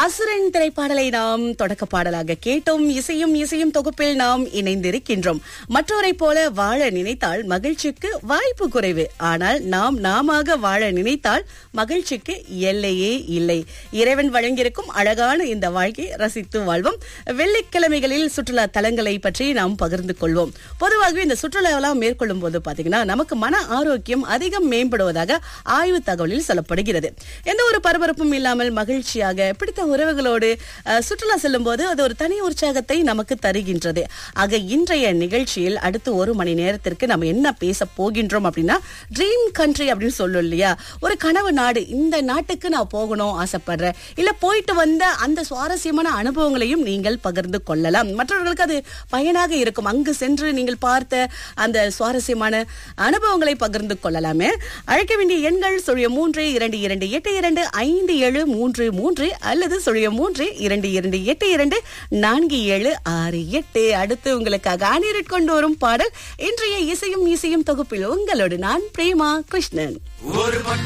அசுரன் திரைப்பாடலை நாம் தொடக்க பாடலாக கேட்டோம் இசையும் இசையும் தொகுப்பில் நாம் இணைந்திருக்கின்றோம் மற்றவரை போல வாழ நினைத்தால் மகிழ்ச்சிக்கு வாய்ப்பு குறைவு ஆனால் நாம் நாமாக வாழ நினைத்தால் மகிழ்ச்சிக்கு எல்லையே இல்லை இறைவன் வழங்கியிருக்கும் அழகான இந்த வாழ்க்கையை ரசித்து வாழ்வோம் வெள்ளிக்கிழமைகளில் சுற்றுலா தலங்களை பற்றி நாம் பகிர்ந்து கொள்வோம் பொதுவாகவே இந்த சுற்றுலாவெல்லாம் மேற்கொள்ளும் போது பாத்தீங்கன்னா நமக்கு மன ஆரோக்கியம் அதிகம் மேம்படுவதாக ஆய்வு தகவலில் சொல்லப்படுகிறது எந்த ஒரு பரபரப்பும் இல்லாமல் மகிழ்ச்சியாக பிடித்த உறவுகளோடு அஹ், சுற்றுலா செல்லும் போது அது ஒரு தனி உற்சாகத்தை நமக்கு தருகின்றது ஆக இன்றைய நிகழ்ச்சியில் அடுத்து ஒரு மணி நேரத்திற்கு நம்ம என்ன பேச போகின்றோம் அப்படின்னா ட்ரீம் கண்ட்ரி அப்படின்னு சொல்லும் இல்லையா ஒரு கனவு நாடு இந்த நாட்டுக்கு நான் போகணும் ஆசைப்படுறேன் இல்ல போயிட்டு வந்த அந்த சுவாரஸ்யமான அனுபவங்களையும் நீங்கள் பகிர்ந்து கொள்ளலாம் மற்றவர்களுக்கு அது பயனாக இருக்கும் அங்கு சென்று நீங்கள் பார்த்த அந்த சுவாரஸ்யமான அனுபவங்களை பகிர்ந்து கொள்ளலாமே அழைக்க வேண்டிய எண்கள் சுழிய மூன்று இரண்டு இரண்டு எட்டு இரண்டு ஐந்து ஏழு மூன்று மூன்று அல்லது சுழிய மூன்று இரண்டு இரண்டு எட்டு இரண்டு நான்கு ஏழு ஆறு எட்டு அடுத்து உங்களுக்காக அணிரிட் கொண்டு வரும் பாடல் இன்றைய இசையும் இசையும் தொகுப்பில் உங்களோடு நான் பிரேமா கிருஷ்ணன்